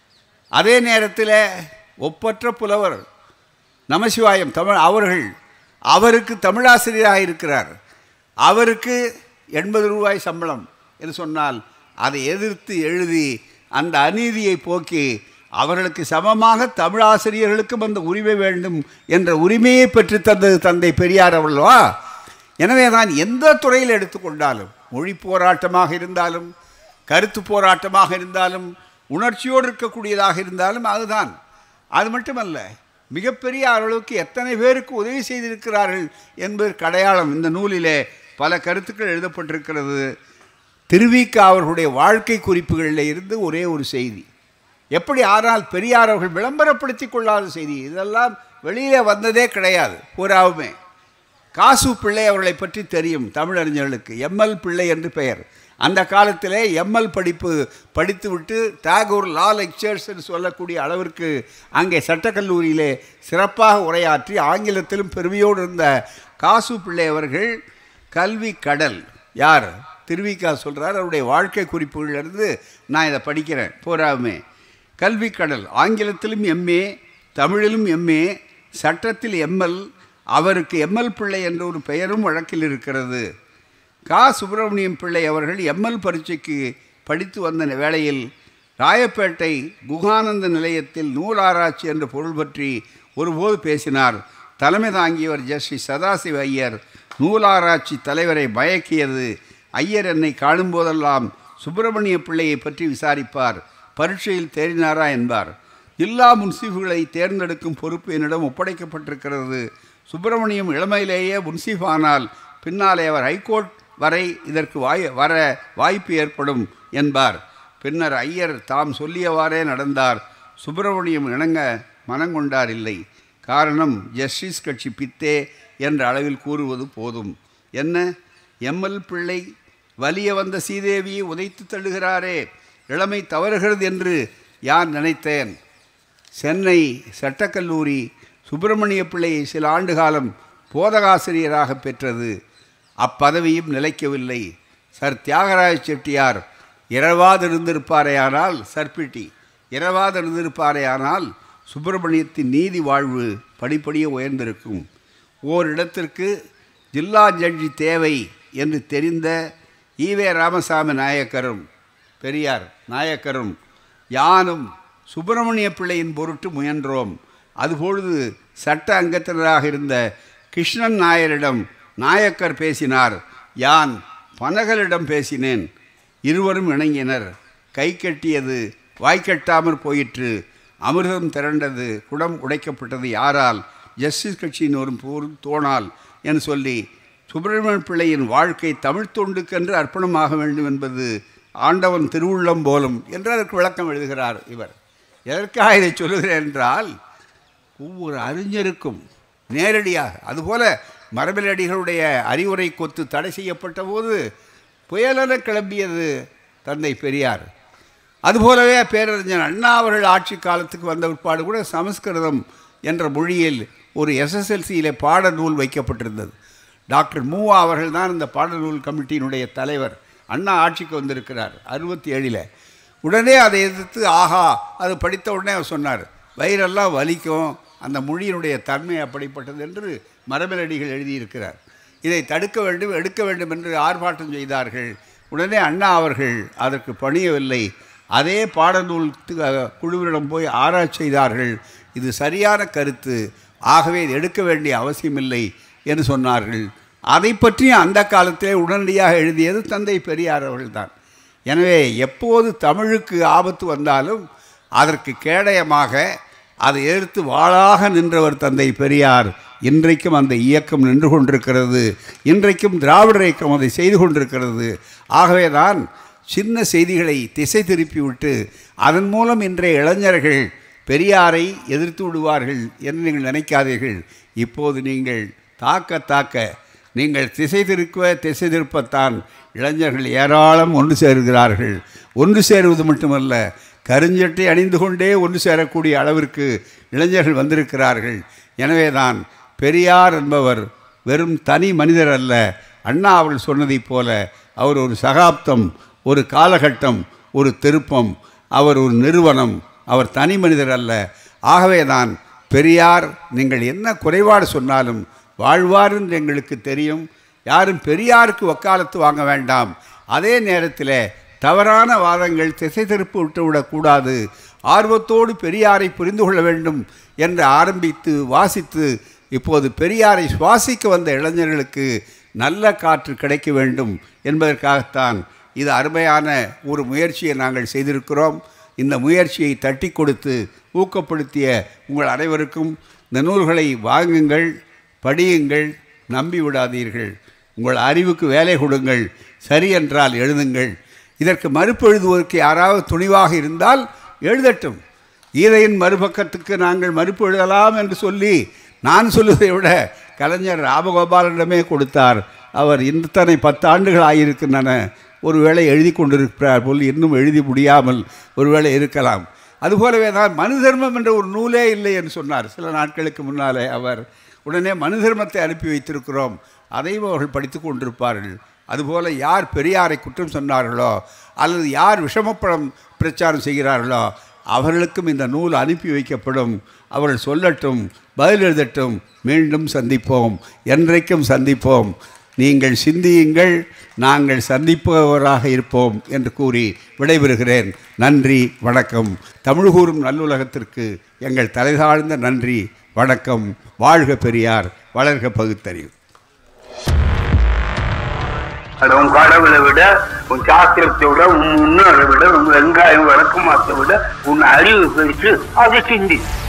அதே நேரத்தில் ஒப்பற்ற புலவர் நமசிவாயம் தமிழ் அவர்கள் அவருக்கு தமிழாசிரியராக இருக்கிறார் அவருக்கு எண்பது ரூபாய் சம்பளம் என்று சொன்னால் அதை எதிர்த்து எழுதி அந்த அநீதியை போக்கி அவர்களுக்கு சமமாக தமிழாசிரியர்களுக்கும் அந்த உரிமை வேண்டும் என்ற உரிமையை பெற்று தந்தது தந்தை பெரியார் அவர்களா எனவே தான் எந்த துறையில் எடுத்துக்கொண்டாலும் மொழி போராட்டமாக இருந்தாலும் கருத்து போராட்டமாக இருந்தாலும் உணர்ச்சியோடு இருக்கக்கூடியதாக இருந்தாலும் அதுதான் அது மட்டுமல்ல மிகப்பெரிய அளவுக்கு எத்தனை பேருக்கு உதவி செய்திருக்கிறார்கள் என்பதற்கு அடையாளம் இந்த நூலிலே பல கருத்துக்கள் எழுதப்பட்டிருக்கிறது திருவிக்கா அவர்களுடைய வாழ்க்கை குறிப்புகளில் இருந்து ஒரே ஒரு செய்தி எப்படி ஆனால் பெரியார் அவர்கள் விளம்பரப்படுத்தி கொள்ளாத செய்தி இதெல்லாம் வெளியிலே வந்ததே கிடையாது பூராவுமே காசு பிள்ளை அவர்களை பற்றி தெரியும் தமிழறிஞர்களுக்கு எம்எல் பிள்ளை என்று பெயர் அந்த காலத்திலே எம்எல் படிப்பு படித்துவிட்டு தாகூர் லா லெக்சர்ஸ் என்று சொல்லக்கூடிய அளவிற்கு அங்கே சட்டக்கல்லூரியிலே சிறப்பாக உரையாற்றி ஆங்கிலத்திலும் பெருமையோடு இருந்த காசு பிள்ளை அவர்கள் கல்வி கடல் யார் திருவிக்கா சொல்கிறார் அவருடைய வாழ்க்கை குறிப்புகளிலிருந்து நான் இதை படிக்கிறேன் பூராவுமே கல்வி கடல் ஆங்கிலத்திலும் எம்ஏ தமிழிலும் எம்ஏ சட்டத்தில் எம்எல் அவருக்கு எம்எல் பிள்ளை என்ற ஒரு பெயரும் வழக்கில் இருக்கிறது கா சுப்பிரமணியம் பிள்ளை அவர்கள் எம்எல் பரீட்சைக்கு படித்து வந்த வேளையில் ராயப்பேட்டை குகானந்த நிலையத்தில் நூலாராய்ச்சி என்ற பொருள் பற்றி ஒருபோது பேசினார் தலைமை தாங்கியவர் ஜஸ்டிஸ் சதாசிவ ஐயர் நூலாராய்ச்சி தலைவரை பயக்கியது ஐயர் என்னை காணும்போதெல்லாம் சுப்பிரமணிய பிள்ளையை பற்றி விசாரிப்பார் பரீட்சையில் தேறினாரா என்பார் எல்லா முன்சீஃபுகளை தேர்ந்தெடுக்கும் பொறுப்பு என்னிடம் ஒப்படைக்கப்பட்டிருக்கிறது சுப்பிரமணியம் இளமையிலேயே முன்சீஃப் ஆனால் பின்னாலே அவர் ஹைகோர்ட் வரை இதற்கு வாய் வர வாய்ப்பு ஏற்படும் என்பார் பின்னர் ஐயர் தாம் சொல்லியவாறே நடந்தார் சுப்பிரமணியம் இணங்க மனங்கொண்டார் இல்லை காரணம் ஜஸ்டிஸ் கட்சி பித்தே என்ற அளவில் கூறுவது போதும் என்ன எம்எல் பிள்ளை வலிய வந்த சீதேவியை உதைத்து தள்ளுகிறாரே இளமை தவறுகிறது என்று யார் நினைத்தேன் சென்னை சட்டக்கல்லூரி சுப்பிரமணிய பிள்ளையை சில ஆண்டு காலம் போதகாசிரியராக பெற்றது அப்பதவியும் நிலைக்கவில்லை சர் தியாகராஜ செட்டியார் இரவாதிருந்திருப்பாரேயானால் சர்பிட்டி இரவாதிருந்திருப்பாரேயானால் சுப்பிரமணியத்தின் நீதி வாழ்வு படிப்படியே உயர்ந்திருக்கும் ஓரிடத்திற்கு ஜில்லா ஜட்ஜி தேவை என்று தெரிந்த ஈவே ராமசாமி நாயக்கரும் பெரியார் நாயக்கரும் யானும் சுப்பிரமணிய பிள்ளையின் பொருட்டு முயன்றோம் அதுபொழுது சட்ட அங்கத்தினராக இருந்த கிருஷ்ணன் நாயரிடம் நாயக்கர் பேசினார் யான் பனகலிடம் பேசினேன் இருவரும் இணங்கினர் கை கட்டியது வாய்க்கட்டாமற் போயிற்று அமிர்தம் திரண்டது குடம் உடைக்கப்பட்டது யாரால் ஜஸ்டிஸ் கட்சியின் ஒரு போர் தோணால் என்று சொல்லி சுப்பிரமணிய பிள்ளையின் வாழ்க்கை தமிழ் தொண்டுக்கென்று அர்ப்பணமாக வேண்டும் என்பது ஆண்டவன் திருவுள்ளம் போலும் என்று அதற்கு விளக்கம் எழுதுகிறார் இவர் எதற்காக இதை சொல்லுகிறேன் என்றால் ஒவ்வொரு அறிஞருக்கும் நேரடியாக அதுபோல மரபிலடிகளுடைய அறிவுரை கொத்து தடை செய்யப்பட்ட போது புயலென கிளம்பியது தந்தை பெரியார் அதுபோலவே பேரறிஞர் அண்ணா அவர்கள் ஆட்சி காலத்துக்கு வந்த பிற்பாடு கூட சமஸ்கிருதம் என்ற மொழியில் ஒரு எஸ்எஸ்எல்சியிலே பாடநூல் வைக்கப்பட்டிருந்தது டாக்டர் மூவா அவர்கள் தான் இந்த பாடநூல் கமிட்டியினுடைய தலைவர் அண்ணா ஆட்சிக்கு வந்திருக்கிறார் அறுபத்தி ஏழில் உடனே அதை எதிர்த்து ஆஹா அது படித்த உடனே அவர் சொன்னார் வயிறெல்லாம் வலிக்கும் அந்த மொழியினுடைய தன்மை அப்படிப்பட்டது என்று மரபிலடிகள் எழுதியிருக்கிறார் இதை தடுக்க வேண்டும் எடுக்க வேண்டும் என்று ஆர்ப்பாட்டம் செய்தார்கள் உடனே அண்ணா அவர்கள் அதற்கு பணியவில்லை அதே பாடநூல் து- குழுவிடம் போய் ஆராய்ச்சி செய்தார்கள் இது சரியான கருத்து ஆகவே இது எடுக்க வேண்டிய அவசியமில்லை என்று சொன்னார்கள் அதை பற்றி அந்த காலத்திலே உடனடியாக எழுதியது தந்தை பெரியார் அவர்கள்தான் எனவே எப்போது தமிழுக்கு ஆபத்து வந்தாலும் அதற்கு கேடயமாக அதை எதிர்த்து வாளாக நின்றவர் தந்தை பெரியார் இன்றைக்கும் அந்த இயக்கம் நின்று கொண்டிருக்கிறது இன்றைக்கும் திராவிடர் இயக்கம் அதை செய்து கொண்டிருக்கிறது ஆகவே தான் சின்ன செய்திகளை திசை திருப்பிவிட்டு அதன் மூலம் இன்றைய இளைஞர்கள் பெரியாரை எதிர்த்து விடுவார்கள் என்று நீங்கள் நினைக்காதீர்கள் இப்போது நீங்கள் தாக்க தாக்க நீங்கள் திசை திருக்க திசை திருப்பத்தான் இளைஞர்கள் ஏராளம் ஒன்று சேருகிறார்கள் ஒன்று சேருவது மட்டுமல்ல கருஞ்சட்டை அணிந்து கொண்டே ஒன்று சேரக்கூடிய அளவிற்கு இளைஞர்கள் வந்திருக்கிறார்கள் எனவே தான் பெரியார் என்பவர் வெறும் தனி மனிதர் அல்ல அண்ணா அவர்கள் சொன்னதைப் போல அவர் ஒரு சகாப்தம் ஒரு காலகட்டம் ஒரு திருப்பம் அவர் ஒரு நிறுவனம் அவர் தனி மனிதர் அல்ல ஆகவே தான் பெரியார் நீங்கள் என்ன குறைபாடு சொன்னாலும் வாழ்வார் என்று எங்களுக்கு தெரியும் யாரும் பெரியாருக்கு வக்காலத்து வாங்க வேண்டாம் அதே நேரத்தில் தவறான வாதங்கள் திசை திருப்பி விட்டுவிடக்கூடாது ஆர்வத்தோடு பெரியாரை புரிந்து கொள்ள வேண்டும் என்று ஆரம்பித்து வாசித்து இப்போது பெரியாரை சுவாசிக்க வந்த இளைஞர்களுக்கு நல்ல காற்று கிடைக்க வேண்டும் என்பதற்காகத்தான் இது அருமையான ஒரு முயற்சியை நாங்கள் செய்திருக்கிறோம் இந்த முயற்சியை தட்டி கொடுத்து ஊக்கப்படுத்திய உங்கள் அனைவருக்கும் இந்த நூல்களை வாங்குங்கள் படியுங்கள் நம்பி விடாதீர்கள் உங்கள் அறிவுக்கு வேலை கொடுங்கள் சரி என்றால் எழுதுங்கள் இதற்கு மறுப்பு எழுதுவதற்கு யாராவது துணிவாக இருந்தால் எழுதட்டும் கீதையின் மறுபக்கத்துக்கு நாங்கள் மறுப்பு எழுதலாம் என்று சொல்லி நான் சொல்லுவதை விட கலைஞர் ராமகோபாலனிடமே கொடுத்தார் அவர் இத்தனை பத்து ஆண்டுகள் ஆகியிருக்கின்றன ஒருவேளை எழுதி கொண்டிருக்கிறார் போல் இன்னும் எழுதி முடியாமல் ஒருவேளை இருக்கலாம் அதுபோலவே தான் மனு தர்மம் என்ற ஒரு நூலே இல்லை என்று சொன்னார் சில நாட்களுக்கு முன்னாலே அவர் உடனே மனு தர்மத்தை அனுப்பி வைத்திருக்கிறோம் அதையும் அவர்கள் படித்து கொண்டிருப்பார்கள் அதுபோல யார் பெரியாரை குற்றம் சொன்னார்களோ அல்லது யார் விஷமப்படம் பிரச்சாரம் செய்கிறார்களோ அவர்களுக்கும் இந்த நூல் அனுப்பி வைக்கப்படும் அவர்கள் சொல்லட்டும் பதில் எழுதட்டும் மீண்டும் சந்திப்போம் என்றைக்கும் சந்திப்போம் நீங்கள் சிந்தியுங்கள் நாங்கள் சந்திப்பவராக இருப்போம் என்று கூறி விடைபெறுகிறேன் நன்றி வணக்கம் தமிழ் கூறும் நல்லுலகத்திற்கு எங்கள் தலைதாழ்ந்த நன்றி வணக்கம் வாழ்க பெரியார் வளர்க பகுத்தறிவு அது உன் கடவுளை விட உன் சாஸ்திரத்தை விட உன் முன்னோரை விட உன் வெங்காயம் வழக்கமாத்தை விட உன் அறிவு பெருசு அதை சிந்தி